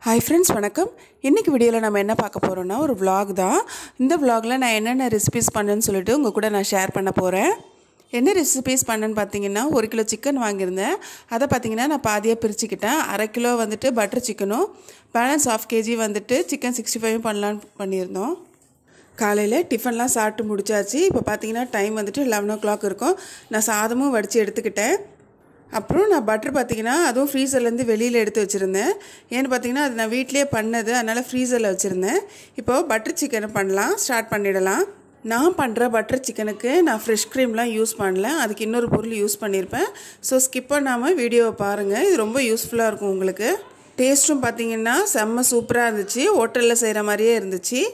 hi friends வணக்கம் இன்றைக்கி வீடியோவில் நம்ம என்ன பார்க்க போகிறோன்னா ஒரு vlog தான் இந்த vlogல நான் என்னென்ன ரெசிபிஸ் பண்ணேன்னு சொல்லிட்டு உங்கள் கூட நான் ஷேர் பண்ண போகிறேன் என்ன ரெசிபிஸ் பண்ணேன்னு பார்த்தீங்கன்னா ஒரு கிலோ சிக்கன் வாங்கியிருந்தேன் அதை பார்த்தீங்கன்னா நான் பாதியாக பிரிச்சுக்கிட்டேன் அரை கிலோ வந்துட்டு பட்டர் சிக்கனும் பேலன்ஸ் ஆஃப் கேஜி வந்துட்டு சிக்கன் சிக்ஸ்டி ஃபைவ் பண்ணலான்னு பண்ணியிருந்தோம் காலையில் டிஃபன்லாம் சாப்பிட்டு முடிச்சாச்சு இப்போ பார்த்தீங்கன்னா டைம் வந்துட்டு லெவன் ஓ கிளாக் இருக்கும் நான் சாதமும் வடித்து எடுத்துக்கிட்டேன் அப்புறம் நான் பட்டர் பார்த்தீங்கன்னா அதுவும் ஃப்ரீசர்லேருந்து வெளியில் எடுத்து வச்சுருந்தேன் ஏன்னு பார்த்தீங்கன்னா அது நான் வீட்டிலே பண்ணது அதனால் ஃப்ரீசரில் வச்சுருந்தேன் இப்போது பட்டர் சிக்கனை பண்ணலாம் ஸ்டார்ட் பண்ணிடலாம் நான் பண்ணுற பட்டர் சிக்கனுக்கு நான் ஃப்ரெஷ் க்ரீம்லாம் யூஸ் பண்ணல அதுக்கு இன்னொரு பொருள் யூஸ் பண்ணியிருப்பேன் ஸோ ஸ்கிப் பண்ணாமல் வீடியோவை பாருங்கள் இது ரொம்ப யூஸ்ஃபுல்லாக இருக்கும் உங்களுக்கு டேஸ்ட்டும் பார்த்தீங்கன்னா செம்ம சூப்பராக இருந்துச்சு ஹோட்டலில் செய்கிற மாதிரியே இருந்துச்சு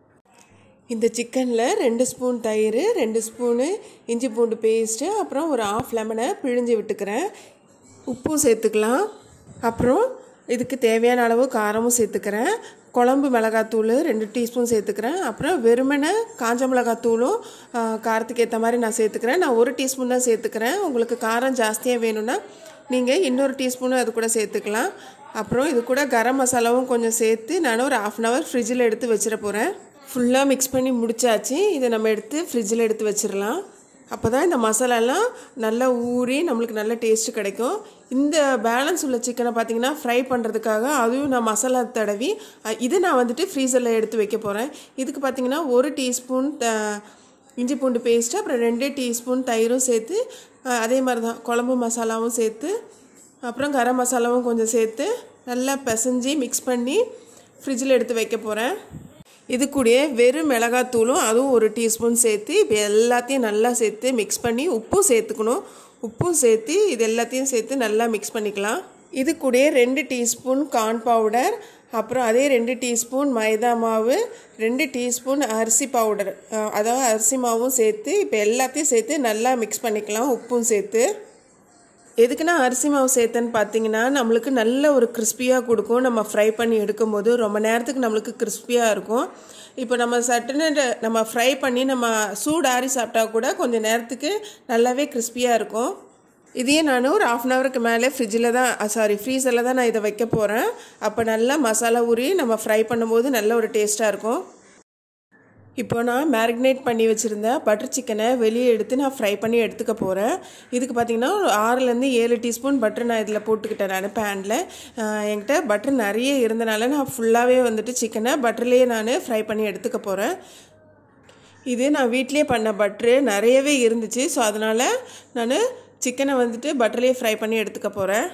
இந்த சிக்கனில் ரெண்டு ஸ்பூன் தயிர் ரெண்டு ஸ்பூனு இஞ்சி பூண்டு பேஸ்ட்டு அப்புறம் ஒரு ஆஃப் லெமனை பிழிஞ்சு விட்டுக்கிறேன் உப்பும் சேர்த்துக்கலாம் அப்புறம் இதுக்கு தேவையான அளவு காரமும் சேர்த்துக்கிறேன் குழம்பு மிளகாத்தூள் ரெண்டு டீஸ்பூன் சேர்த்துக்கிறேன் அப்புறம் வெறுமனை காஞ்ச மிளகாத்தூளும் ஆ, காரத்துக்கு ஏற்ற மாதிரி நான் சேர்த்துக்கிறேன் நான் ஒரு டீஸ்பூன் தான் சேர்த்துக்கிறேன் உங்களுக்கு காரம் ஜாஸ்தியாக வேணும்னா நீங்கள் இன்னொரு டீஸ்பூனும் அது கூட சேர்த்துக்கலாம் அப்புறம் இது கூட கரம் மசாலாவும் கொஞ்சம் சேர்த்து நான் ஒரு ஆஃப் அன் ஹவர் ஃப்ரிட்ஜில் எடுத்து வச்சிட போகிறேன் ஃபுல்லாக மிக்ஸ் பண்ணி முடிச்சாச்சு இதை நம்ம எடுத்து ஃப்ரிட்ஜில் எடுத்து வச்சிடலாம் அப்போ தான் இந்த மசாலாலாம் நல்லா ஊறி நம்மளுக்கு நல்ல டேஸ்ட்டு கிடைக்கும் இந்த பேலன்ஸ் உள்ள சிக்கனை பார்த்தீங்கன்னா ஃப்ரை பண்ணுறதுக்காக அதுவும் நான் மசாலா தடவி அஹ், இது நான் வந்துட்டு ஃப்ரீசரில் எடுத்து வைக்க போகிறேன் இதுக்கு பார்த்தீங்கன்னா ஒரு டீஸ்பூன் இஞ்சி பூண்டு பேஸ்ட்டு அப்புறம் ரெண்டு டீஸ்பூன் தயிரும் சேர்த்து அஹ், அதே மாதிரி தான் குழம்பு மசாலாவும் சேர்த்து அப்புறம் கரம் மசாலாவும் கொஞ்சம் சேர்த்து நல்லா பிசைஞ்சு மிக்ஸ் பண்ணி ஃப்ரிட்ஜில் எடுத்து வைக்க போகிறேன் இது கூடயே வெறும் மிளகாத்தூளும் அதுவும் ஒரு டீஸ்பூன் சேர்த்து இப்போ எல்லாத்தையும் நல்லா சேர்த்து மிக்ஸ் பண்ணி உப்பும் சேர்த்துக்கணும் உப்பும் சேர்த்து இது எல்லாத்தையும் சேர்த்து நல்லா மிக்ஸ் பண்ணிக்கலாம் இது கூடயே ரெண்டு டீஸ்பூன் கார்ன் பவுடர் அப்புறம் அதே ரெண்டு டீஸ்பூன் மைதா மாவு ரெண்டு டீஸ்பூன் அரிசி பவுடர் அஹ், அதாவது அரிசி மாவும் சேர்த்து இப்போ எல்லாத்தையும் சேர்த்து நல்லா மிக்ஸ் பண்ணிக்கலாம் உப்பும் சேர்த்து எதுக்குன்னா அரிசி மாவு சேர்த்தேன்னு பார்த்தீங்கன்னா நம்மளுக்கு நல்ல ஒரு கிறிஸ்பியாக கொடுக்கும் நம்ம ஃப்ரை பண்ணி எடுக்கும்போது ரொம்ப நேரத்துக்கு நம்மளுக்கு கிறிஸ்பியாக இருக்கும் இப்போ நம்ம சட்டுன்னு நம்ம ஃப்ரை பண்ணி நம்ம சூடாரி சாப்பிட்டா கூட கொஞ்சம் நேரத்துக்கு நல்லாவே கிறிஸ்பியாக இருக்கும் இதையே நான் ஒரு ஆஃப் அன் ஹவருக்கு மேலே ஃப்ரிட்ஜில் தான் சாரி ஃப்ரீசரில் தான் நான் இதை வைக்க போகிறேன் அப்போ நல்லா மசாலா ஊறி நம்ம ஃப்ரை பண்ணும்போது நல்ல ஒரு டேஸ்ட்டாக இருக்கும் இப்போ நான் மேரினேட் பண்ணி வச்சுருந்த பட்டர் சிக்கனை வெளியே எடுத்து நான் ஃப்ரை பண்ணி எடுத்துக்க போகிறேன் இதுக்கு பார்த்தீங்கன்னா ஒரு ஆறுலேருந்து ஏழு டீஸ்பூன் பட்டர் நான் இதில் போட்டுக்கிட்டேன் நான் பேனில் என்கிட்ட பட்டர் நிறைய இருந்தனால நான் ஃபுல்லாகவே வந்துட்டு சிக்கனை பட்டர்லேயே நான் ஃப்ரை பண்ணி எடுத்துக்க போகிறேன் இது நான் வீட்டிலே பண்ண பட்ரு நிறையவே இருந்துச்சு ஸோ அதனால் நான் சிக்கனை வந்துட்டு பட்டர்லேயே ஃப்ரை பண்ணி எடுத்துக்க போகிறேன்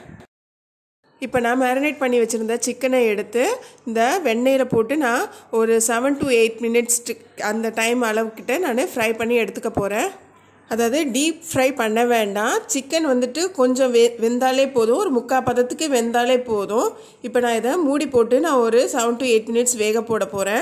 இப்போ நான் மேரினேட் பண்ணி வச்சுருந்த சிக்கனை எடுத்து இந்த வெண்ணெயில் போட்டு நான் ஒரு செவன் டு எயிட் மினிட்ஸ் அந்த டைம் அளவுக்கிட்ட நான் ஃப்ரை பண்ணி எடுத்துக்க போகிறேன் அதாவது டீப் ஃப்ரை பண்ண வேண்டாம் சிக்கன் வந்துட்டு கொஞ்சம் வெ வெந்தாலே போதும் ஒரு முக்கால் பதத்துக்கு வெந்தாலே போதும் இப்போ நான் இதை மூடி போட்டு நான் ஒரு செவன் டு எயிட் மினிட்ஸ் வேக போட போகிறேன்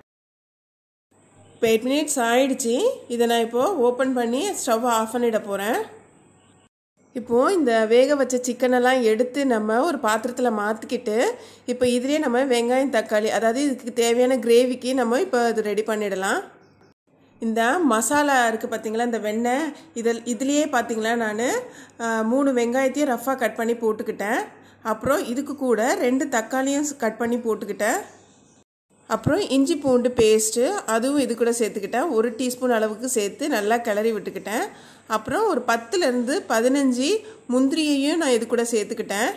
இப்போ எயிட் மினிட்ஸ் ஆயிடுச்சு இதை நான் இப்போது ஓப்பன் பண்ணி ஸ்டவ் ஆஃப் பண்ணிட போகிறேன் இப்போது இந்த வேக வச்ச சிக்கனெல்லாம் எடுத்து நம்ம ஒரு பாத்திரத்தில் மாற்றிக்கிட்டு இப்போ இதுலேயே நம்ம வெங்காயம் தக்காளி அதாவது இதுக்கு தேவையான கிரேவிக்கு நம்ம இப்போ இது ரெடி பண்ணிடலாம் இந்த மசாலா இருக்குது பார்த்தீங்களா இந்த வெண்ணெய் இதில் இதுலேயே பார்த்தீங்களா நான் மூணு வெங்காயத்தையும் ரஃப்பாக கட் பண்ணி போட்டுக்கிட்டேன் அப்புறம் இதுக்கு கூட ரெண்டு தக்காளியும் கட் பண்ணி போட்டுக்கிட்டேன் அப்புறம் இஞ்சி பூண்டு பேஸ்ட்டு அதுவும் இது கூட சேர்த்துக்கிட்டேன் ஒரு டீஸ்பூன் அளவுக்கு சேர்த்து நல்லா கிளறி விட்டுக்கிட்டேன் அப்புறம் ஒரு பத்துலேருந்து பதினஞ்சு முந்திரியையும் நான் இது கூட சேர்த்துக்கிட்டேன்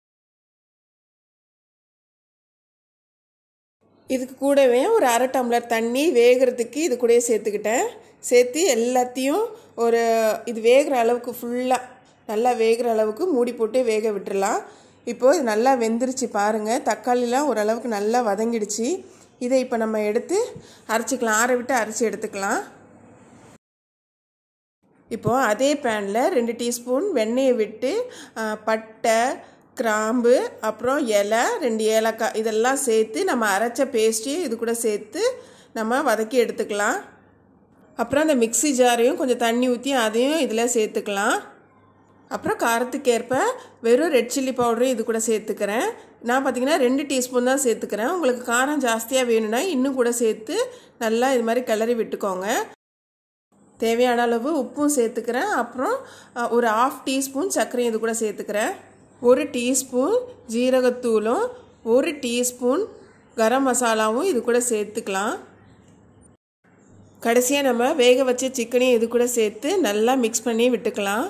இதுக்கு கூடவே ஒரு அரை டம்ளர் தண்ணி வேகிறதுக்கு இது கூடயே சேர்த்துக்கிட்டேன் சேர்த்து எல்லாத்தையும் ஒரு இது வேகிற அளவுக்கு ஃபுல்லாக நல்லா வேகிற அளவுக்கு மூடி போட்டு வேக விட்டுறலாம் இப்போது இது நல்லா வெந்துருச்சு பாருங்கள் தக்காளிலாம் ஓரளவுக்கு நல்லா வதங்கிடுச்சு இதை இப்போ நம்ம எடுத்து அரைச்சிக்கலாம் ஆற விட்டு அரைச்சி எடுத்துக்கலாம் இப்போது அதே பேனில் ரெண்டு டீஸ்பூன் வெண்ணெயை விட்டு ஆ, பட்டை கிராம்பு அப்புறம் இலை ரெண்டு ஏலக்காய் இதெல்லாம் சேர்த்து நம்ம அரைச்ச பேஸ்ட்டு இது கூட சேர்த்து நம்ம வதக்கி எடுத்துக்கலாம் அப்புறம் அந்த மிக்ஸி ஜாரையும் கொஞ்சம் தண்ணி ஊற்றி அதையும் இதில் சேர்த்துக்கலாம் அப்புறம் காரத்துக்கேற்ப வெறும் ரெட் சில்லி பவுடரும் இது கூட சேர்த்துக்கிறேன் நான் பார்த்தீங்கன்னா ரெண்டு டீஸ்பூன் தான் சேர்த்துக்கிறேன் உங்களுக்கு காரம் ஜாஸ்தியாக வேணும்னா இன்னும் கூட சேர்த்து நல்லா இது மாதிரி கிளறி விட்டுக்கோங்க தேவையான அளவு உப்பும் சேர்த்துக்கிறேன் அப்புறம் அஹ், ஒரு ஆஃப் டீஸ்பூன் சர்க்கரையும் இது கூட சேர்த்துக்கிறேன் ஒரு டீஸ்பூன் ஜீரகத்தூளும் ஒரு டீஸ்பூன் கரம் மசாலாவும் இது கூட சேர்த்துக்கலாம் கடைசியாக நம்ம வேக வச்ச சிக்கனையும் இது கூட சேர்த்து நல்லா மிக்ஸ் பண்ணி விட்டுக்கலாம்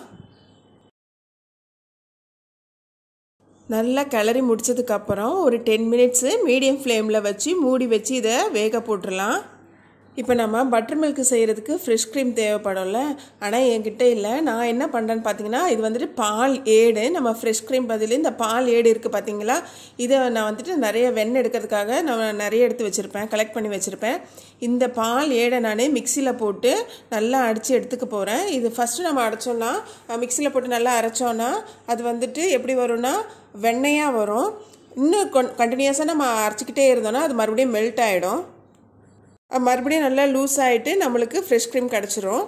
நல்லா கிளறி முடிச்சதுக்கப்புறம் ஒரு டென் மினிட்ஸு மீடியம் ஃப்ளேமில் வச்சு மூடி வச்சு இதை வேக போட்டுடலாம் இப்போ நம்ம பட்டர் மில்க் செய்கிறதுக்கு ஃப்ரெஷ் க்ரீம் தேவைப்படும்ல ஆனால் என்கிட்ட இல்லை நான் என்ன பண்ணுறேன்னு பார்த்தீங்கன்னா இது வந்துட்டு பால் ஏடு நம்ம ஃப்ரெஷ் க்ரீம் பதில் இந்த பால் ஏடு இருக்குது பார்த்தீங்களா இதை நான் வந்துட்டு நிறைய வெண்ணெய் எடுக்கிறதுக்காக நான் நிறைய எடுத்து வச்சுருப்பேன் கலெக்ட் பண்ணி வச்சுருப்பேன் இந்த பால் ஏடை நான் மிக்சியில் போட்டு நல்லா அடித்து எடுத்துக்க போகிறேன் இது ஃபஸ்ட்டு நம்ம அடைச்சோன்னா மிக்சியில் போட்டு நல்லா அரைச்சோன்னா அது வந்துட்டு எப்படி வரும்னா வெண்ணெயாக வரும் இன்னும் கொன் கண்டினியூஸாக நம்ம அரைச்சிக்கிட்டே இருந்தோன்னா அது மறுபடியும் மெல்ட் ஆகிடும் மறுபடியும் நல்லா லூஸ் ஆகிட்டு நம்மளுக்கு ஃப்ரெஷ் க்ரீம் கிடச்சிரும்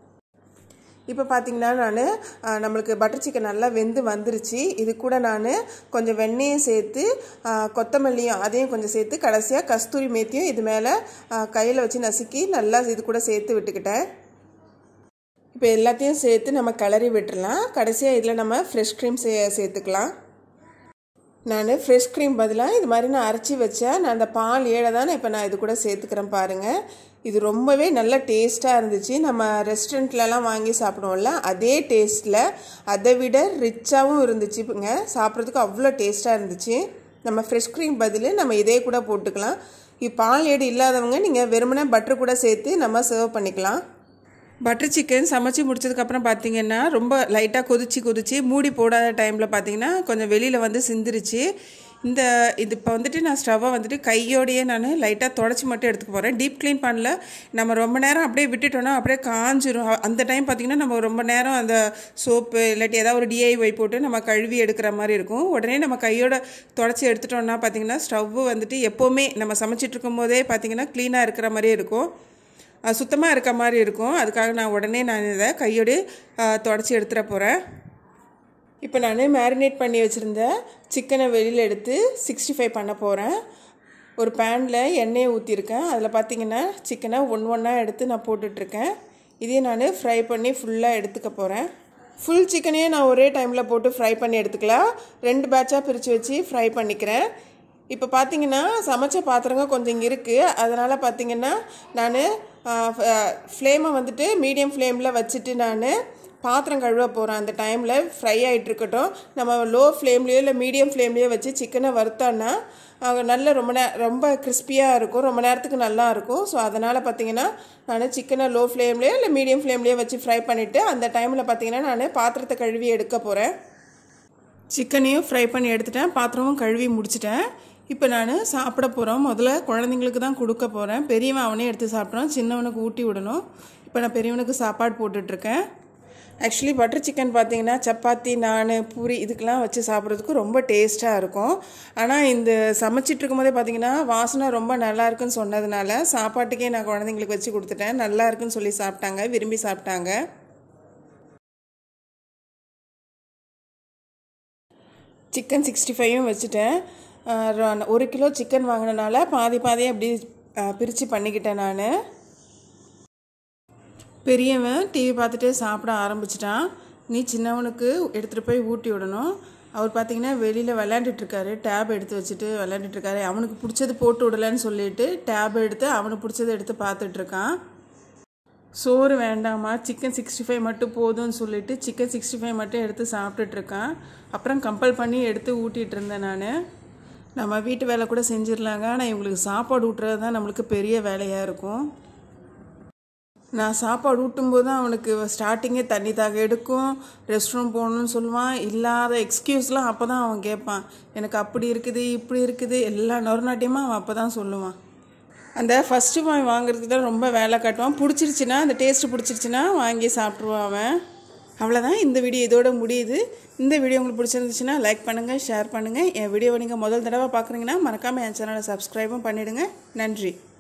இப்போ பார்த்தீங்கன்னா நான் நம்மளுக்கு பட்டர் சிக்கன் நல்லா வெந்து வந்துருச்சு இது கூட நான் கொஞ்சம் வெண்ணெயும் சேர்த்து கொத்தமல்லியும் அதையும் கொஞ்சம் சேர்த்து கடைசியாக கஸ்தூரி மேத்தியும் இது மேலே கையில் வச்சு நசுக்கி நல்லா இது கூட சேர்த்து விட்டுக்கிட்டேன் இப்போ எல்லாத்தையும் சேர்த்து நம்ம கிளறி விட்டுடலாம் கடைசியாக இதில் நம்ம ஃப்ரெஷ் க்ரீம் சே சேர்த்துக்கலாம் நான் ஃப்ரெஷ் க்ரீம் பதிலாக இது மாதிரி நான் அரைச்சி வச்சேன் நான் அந்த பால் ஏழை தானே இப்போ நான் இது கூட சேர்த்துக்கிறேன் பாருங்கள் இது ரொம்பவே நல்ல டேஸ்ட்டாக இருந்துச்சு நம்ம ரெஸ்டாரண்ட்லலாம் வாங்கி சாப்பிடுவோம்ல அதே டேஸ்ட்டில் அதை விட ரிச்சாகவும் இருந்துச்சுங்க சாப்பிட்றதுக்கு அவ்வளோ டேஸ்ட்டாக இருந்துச்சு நம்ம ஃப்ரெஷ் க்ரீம் பதில் நம்ம இதே கூட போட்டுக்கலாம் இப்போ பால் ஏடு இல்லாதவங்க நீங்கள் வெறுமனே பட்டர் கூட சேர்த்து நம்ம சர்வ் பண்ணிக்கலாம் பட்டர் சிக்கன் சமைச்சு முடிச்சதுக்கப்புறம் பார்த்தீங்கன்னா ரொம்ப லைட்டாக கொதிச்சு கொதிச்சு மூடி போடாத டைமில் பார்த்தீங்கன்னா கொஞ்சம் வெளியில் வந்து சிந்திருச்சு இந்த இது இப்போ வந்துட்டு நான் ஸ்டவ்வை வந்துட்டு கையோடையே நான் லைட்டாக தொடச்சி மட்டும் எடுத்துக்க போகிறேன் டீப் க்ளீன் பண்ணல நம்ம ரொம்ப நேரம் அப்படியே விட்டுட்டோன்னா அப்படியே காஞ்சிரும் அந்த டைம் பார்த்திங்கன்னா நம்ம ரொம்ப நேரம் அந்த சோப்பு இல்லாட்டி ஏதாவது ஒரு டிஐஒய் போட்டு நம்ம கழுவி எடுக்கிற மாதிரி இருக்கும் உடனே நம்ம கையோட தொடச்சி எடுத்துட்டோம்னா பார்த்திங்கன்னா ஸ்டவ்வு வந்துட்டு எப்போவுமே நம்ம சமைச்சிட்டு இருக்கும்போதே பார்த்திங்கன்னா க்ளீனாக இருக்கிற மாதிரியே இருக்கும் சுத்தமாக இருக்க மாதிரி இருக்கும் அதுக்காக நான் உடனே நான் இதை கையோடு தொடச்சி எடுத்துட போகிறேன் இப்போ நான் மேரினேட் பண்ணி வச்சுருந்த சிக்கனை வெளியில் எடுத்து சிக்ஸ்டி ஃபைவ் பண்ண போகிறேன் ஒரு பேனில் எண்ணெயை ஊற்றிருக்கேன் அதில் பார்த்தீங்கன்னா சிக்கனை ஒன் ஒன்னாக எடுத்து நான் போட்டுட்ருக்கேன் இதையும் நான் ஃப்ரை பண்ணி ஃபுல்லாக எடுத்துக்க போகிறேன் ஃபுல் சிக்கனையும் நான் ஒரே டைமில் போட்டு ஃப்ரை பண்ணி எடுத்துக்கலாம் ரெண்டு பேட்சாக பிரித்து வச்சு ஃப்ரை பண்ணிக்கிறேன் இப்போ பார்த்தீங்கன்னா சமைச்ச பாத்திரங்க கொஞ்சம் இங்கே இருக்குது அதனால் பார்த்தீங்கன்னா நான் ஃப்ளேமை வந்துட்டு மீடியம் ஃப்ளேமில் வச்சுட்டு நான் பாத்திரம் கழுவ போகிறேன் அந்த டைமில் ஃப்ரை ஆகிட்டு இருக்கட்டும் நம்ம லோ ஃப்ளேம்லேயோ இல்லை மீடியம் ஃப்ளேம்லேயோ வச்சு சிக்கனை வறுத்தோன்னா நல்ல ரொம்ப நே ரொம்ப கிறிஸ்பியாக இருக்கும் ரொம்ப நேரத்துக்கு நல்லா இருக்கும் ஸோ அதனால் பார்த்தீங்கன்னா நான் சிக்கனை லோ ஃப்ளேம்லேயோ இல்லை மீடியம் ஃப்ளேம்லேயோ வச்சு ஃப்ரை பண்ணிவிட்டு அந்த டைமில் பார்த்தீங்கன்னா நான் பாத்திரத்தை கழுவி எடுக்க போகிறேன் சிக்கனையும் ஃப்ரை பண்ணி எடுத்துட்டேன் பாத்திரமும் கழுவி முடிச்சிட்டேன் இப்போ நான் சாப்பிட போகிறோம் முதல்ல குழந்தைங்களுக்கு தான் கொடுக்க போகிறேன் பெரியவன் அவனே எடுத்து சாப்பிட்றான் சின்னவனுக்கு ஊட்டி விடணும் இப்போ நான் பெரியவனுக்கு சாப்பாடு போட்டுட்ருக்கேன் ஆக்சுவலி பட்டர் சிக்கன் பார்த்தீங்கன்னா சப்பாத்தி நான் பூரி இதுக்கெல்லாம் வச்சு சாப்பிட்றதுக்கு ரொம்ப டேஸ்ட்டாக இருக்கும் ஆனால் இந்த சமைச்சிட்டு இருக்கும்போதே பார்த்தீங்கன்னா வாசனை ரொம்ப நல்லா இருக்குன்னு சொன்னதுனால சாப்பாட்டுக்கே நான் குழந்தைங்களுக்கு வச்சு கொடுத்துட்டேன் நல்லா இருக்குன்னு சொல்லி சாப்பிட்டாங்க விரும்பி சாப்பிட்டாங்க சிக்கன் சிக்ஸ்டி ஃபைவும் வச்சுட்டேன் ஒரு கிலோ சிக்கன் வாங்கினனால பாதி பாதியாக அப்படி பிரித்து பண்ணிக்கிட்டேன் நான் பெரியவன் டிவி பார்த்துட்டே சாப்பிட ஆரம்பிச்சிட்டான் நீ சின்னவனுக்கு எடுத்துகிட்டு போய் ஊட்டி விடணும் அவர் பார்த்தீங்கன்னா வெளியில் விளையாண்டுட்ருக்காரு டேப் எடுத்து வச்சுட்டு விளையாண்டுட்ருக்காரு அவனுக்கு பிடிச்சது போட்டு விடலன்னு சொல்லிட்டு டேப் எடுத்து அவனுக்கு பிடிச்சதை எடுத்து பார்த்துட்ருக்கான் சோறு வேண்டாமா சிக்கன் சிக்ஸ்டி ஃபைவ் மட்டும் போதும்னு சொல்லிட்டு சிக்கன் சிக்ஸ்டி ஃபைவ் மட்டும் எடுத்து சாப்பிட்டுட்ருக்கான் அப்புறம் கம்பல் பண்ணி எடுத்து ஊட்டிகிட்டு இருந்தேன் நான் நம்ம வீட்டு வேலை கூட செஞ்சிடலாங்க ஆனால் இவங்களுக்கு சாப்பாடு ஊட்டுறது தான் நம்மளுக்கு பெரிய வேலையாக இருக்கும் நான் சாப்பாடு ஊட்டும்போது தான் அவனுக்கு ஸ்டார்டிங்கே தண்ணி தாக எடுக்கும் ரெஸ்ட் ரூம் போகணும்னு சொல்லுவான் இல்லாத எக்ஸ்கியூஸ்லாம் அப்போ தான் அவன் கேட்பான் எனக்கு அப்படி இருக்குது இப்படி இருக்குது எல்லா நொறுநாட்டியமாக அவன் அப்போ தான் சொல்லுவான் அந்த ஃபஸ்ட்டு வாங்கி வாங்குறதுக்கு தான் ரொம்ப வேலை காட்டுவான் பிடிச்சிருச்சுன்னா அந்த டேஸ்ட்டு பிடிச்சிருச்சுன்னா வாங்கி சாப்பிட்ருவான் அவன் அவ்வளோதான் இந்த வீடியோ இதோட முடியுது இந்த வீடியோ உங்களுக்கு பிடிச்சிருந்துச்சுன்னா லைக் பண்ணுங்கள் ஷேர் பண்ணுங்கள் என் வீடியோவை நீங்கள் முதல் தடவை பார்க்குறீங்கன்னா மறக்காமல் என் சேனலை சப்ஸ்கிரைபும் பண்ணிவிடுங்க நன்றி